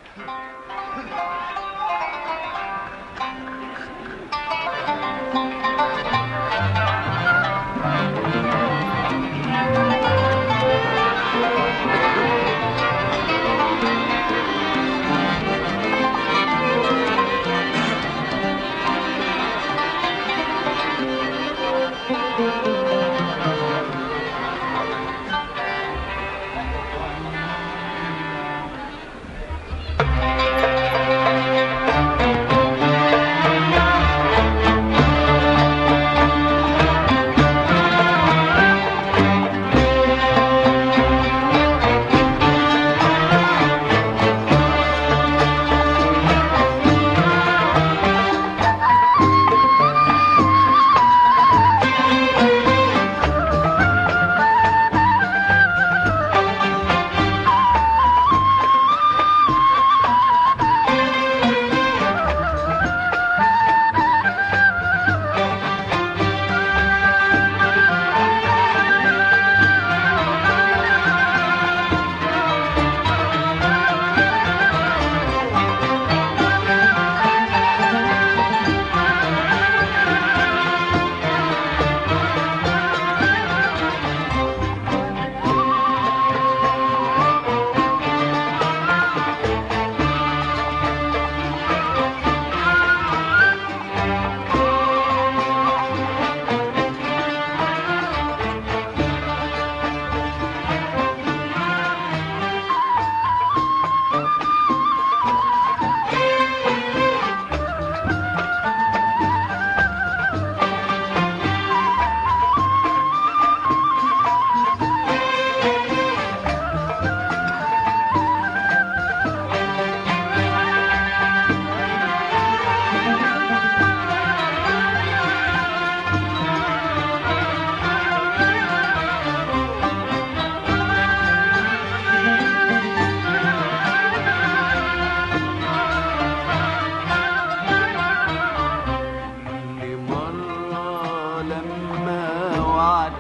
كل مرة لما وعد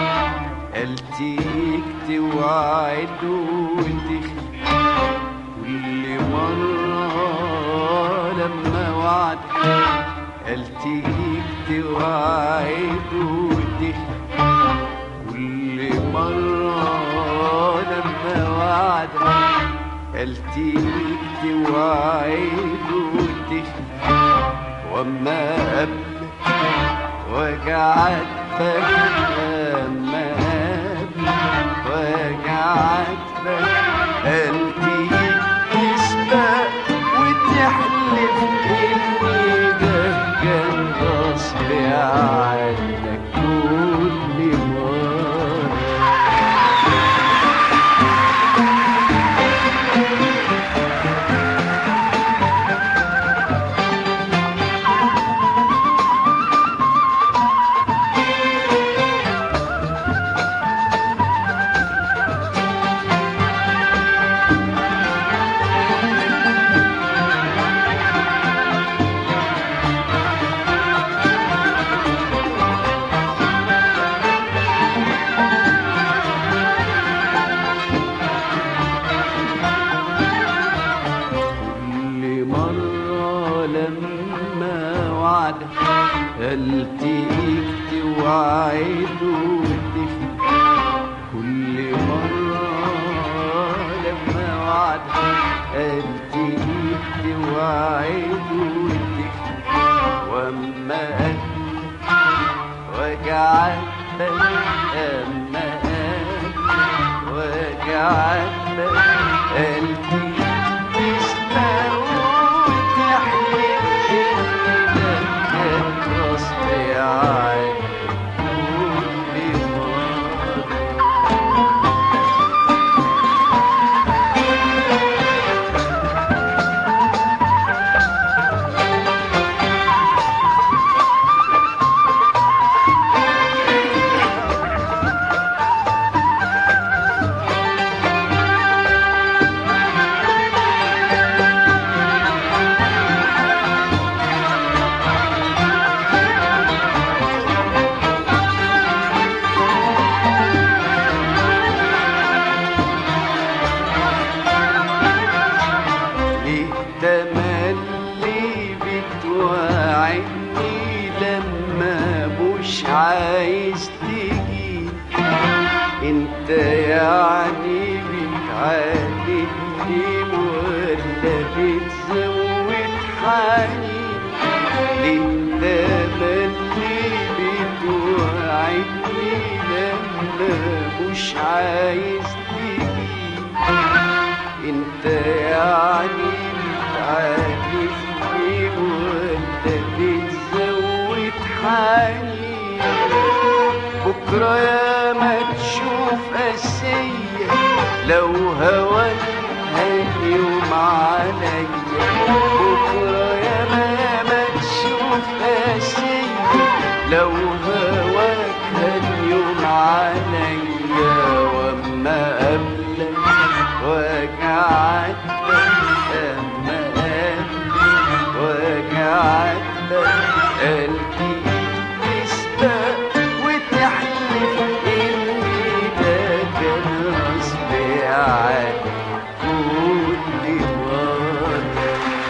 ألتيك توعد وتخفي كل مرة لما وعد ألتيك توعد وتخفي كل مرة لما وعد ألتيك توعد وتخفي وما قبل وجعت فك أما قبل وجعت فك قلبي تسبق وتحلف إني ده كان غصب عنك كل مرة كل مرة لما وعد ألتقيك توعد وتخفي كل مرة لما وعد ألتقيك توعد وتخفي وأما قلبك وجعت أما قلبك وجعت قلبي تستوت تحلف إنك كان غصب عنك كل مرة يعني بتعاندني ولا بتزود حنين ليه تملي بتوعدني لما مش عايز تيجي انت يعني بتعاندني ولا بتزود حنين بكرة يا ما تشوف قاسية لو هواك هيوم عليا بكرة يا ما ما تشوف قاسية لو هواك هيوم عليا واما قبلك وجعتك اما قبلك وجعتك قلبي تسبق وتحلف ان ده كان غصب عنك كل مرة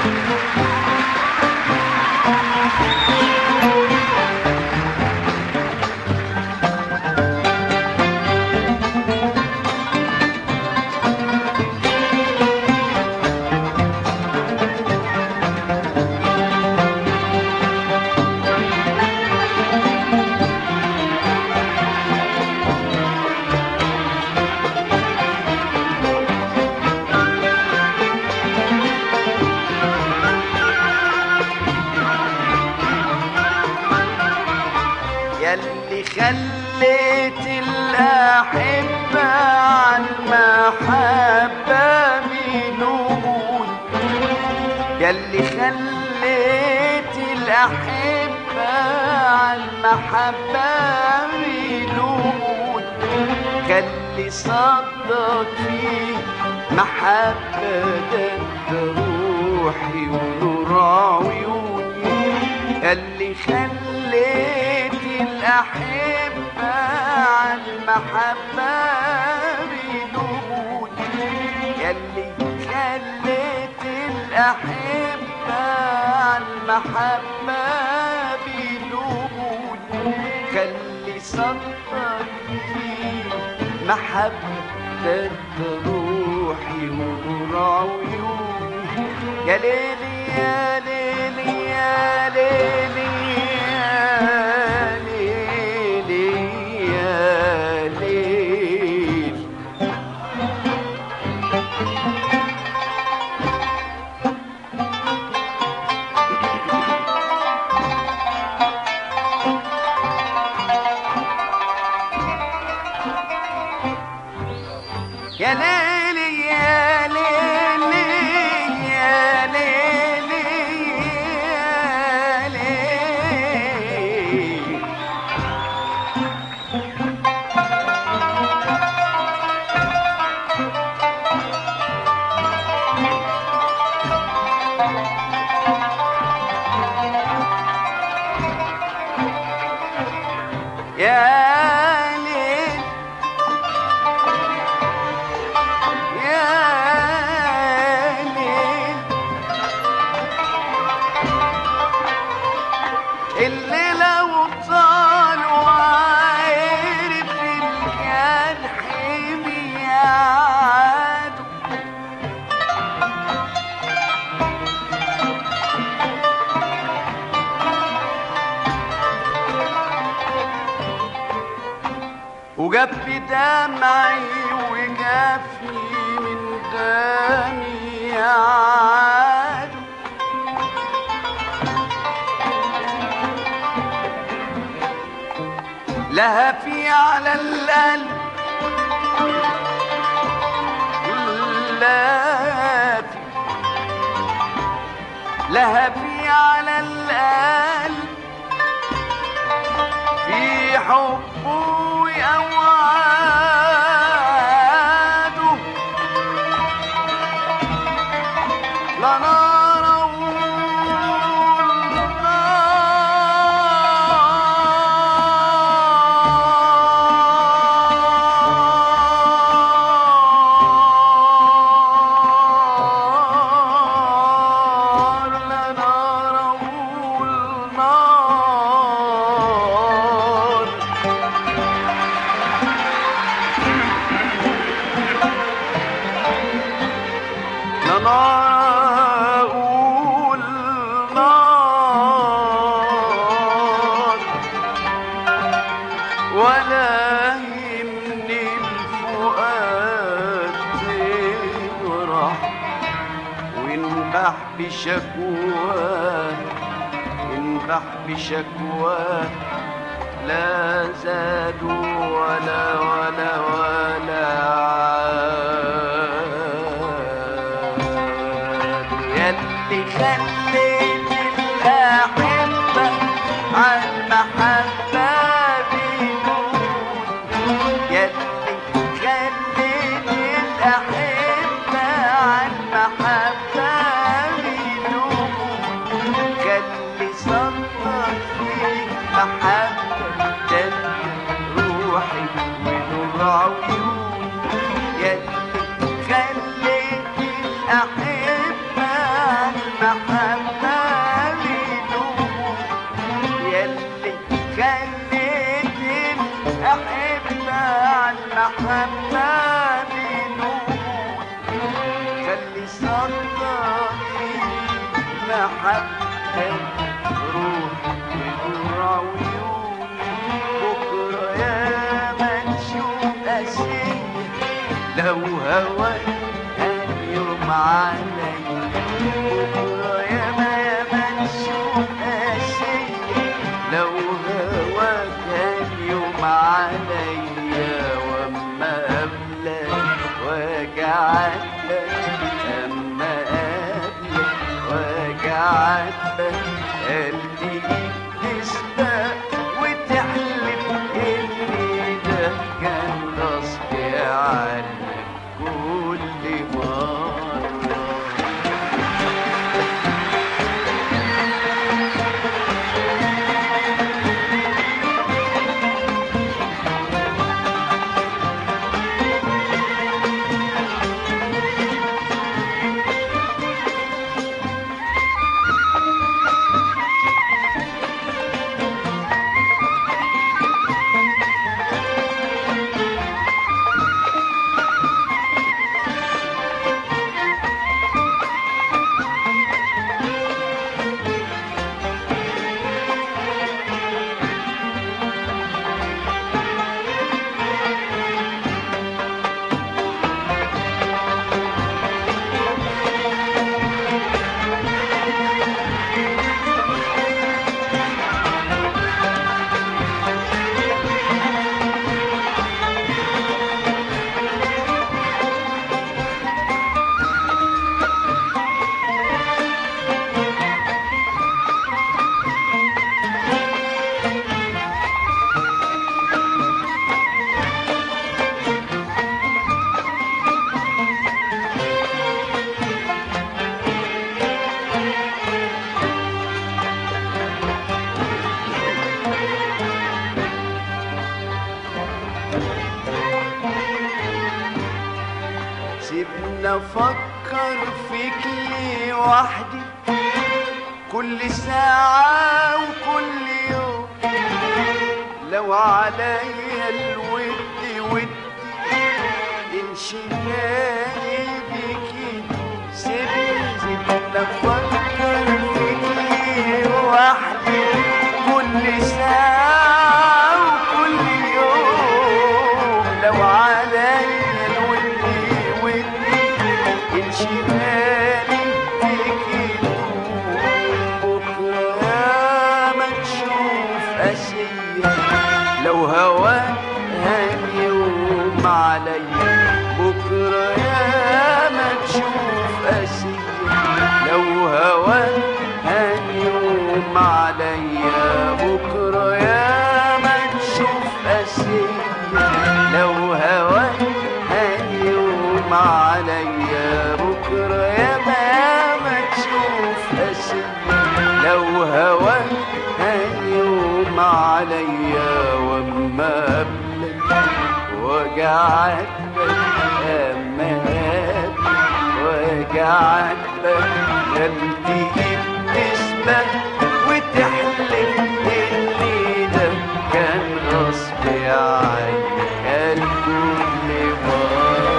ياللي خليت الأحبة عن محبة بنقول ياللي خليت الأحبة عن محبة بنقول خلي صدق فيه محبة ده انت روحي ونور عيوني اللي خليت الأحبة عن محبة بدون يلي خليت الأحبة عن محبة بدون خلي صدق فيه محبة روحي ونور عيوني يا ليلي يا ليلي يا ليلي يا ليلي يا ليلي يا ليلي يا ليلي يا ليلي يا ليلي يا ليل يا ليل اللي لو طال وعرف الجرح بيعاده وجف دمعي وجفني من دمي عاد لهفي على القلب لهفي لهفي على القلب في حبه وأوعاده لا نار لا نار نار بشكواه انبح بشكواه لا زاد ولا ولا ولا عاد يلي خليت الأحبة عن محبة بيموت يلي خليت الأحبة عن محبة بيموت خلي صدرك فيك محبة تلي روحي ونور عيوني يلي خليت الأحبة عن محبة بيدوم يلي خليت الأحبة عن محبة بيدوم خلي صدرك فيك محبة روح ونور عيوني بكرة يا ما نشوف أسير لو هواك كان يوم علي بكرة يا ما يا ما نشوف أسير لو هواك كان يوم عليا وأما قبلك وجعتك أما قبلك وجعتك قلبي تسبق وتحلف إن ده كان غصب عنك كل مرة سيبنا افكر فيك لي وحدي كل ساعة وكل يوم لو عليا الود ودي انشغالي بيك سيبني سيبنا افكر فيك لي وحدي كل ساعة وكل يوم لو عليا الود ودي انشغالي بيك بكرة ما تشوف أسية لو هواك هنيوم عليا بكرة يا ما تشوف أسية لو هواك هنيوم عليا بكرة يا ما تشوف أسية لو هواك هنيوم عليا بكرة يا ما ما تشوف أسية لو هواك هنيوم عليا وأما قبلك وجعتك أما قبلك وجعتك قلبي بتسبق وتحلف إن ده كان غصب عنك الكل مرة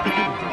الحب